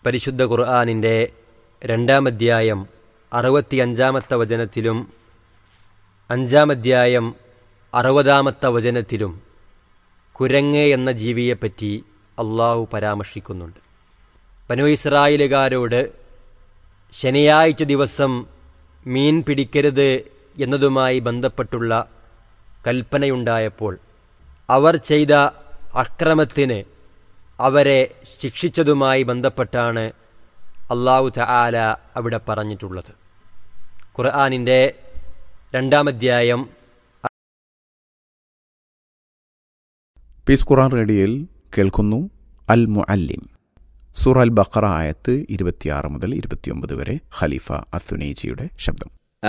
പരിശുദ്ധ ഖുർആാനിൻ്റെ രണ്ടാം അധ്യായം അറുപത്തിയഞ്ചാമത്തെ വചനത്തിലും അഞ്ചാം അധ്യായം അറുപതാമത്തെ വചനത്തിലും കുരങ്ങ് എന്ന ജീവിയെപ്പറ്റി അള്ളാഹു പരാമർശിക്കുന്നുണ്ട് ബനു ഇസ്രായേലുകാരോട് ശനിയാഴ്ച ദിവസം മീൻ പിടിക്കരുത് എന്നതുമായി ബന്ധപ്പെട്ടുള്ള കൽപ്പനയുണ്ടായപ്പോൾ അവർ ചെയ്ത അക്രമത്തിന് അവരെ ശിക്ഷിച്ചതുമായി ബന്ധപ്പെട്ടാണ് അള്ളാഹു തആല അവിടെ പറഞ്ഞിട്ടുള്ളത് ഖുർആാനിൻ്റെ രണ്ടാമധ്യായം പീസ് ഖുറാൻ റേഡിയോയിൽ കേൾക്കുന്നു അൽ മുഅല്ലിം സൂറ അൽ ബഖറ ആയത്ത് ഇരുപത്തിയാറ് മുതൽ ഇരുപത്തിയൊമ്പത് വരെ ഖലീഫ അസുനൈജിയുടെ ശബ്ദം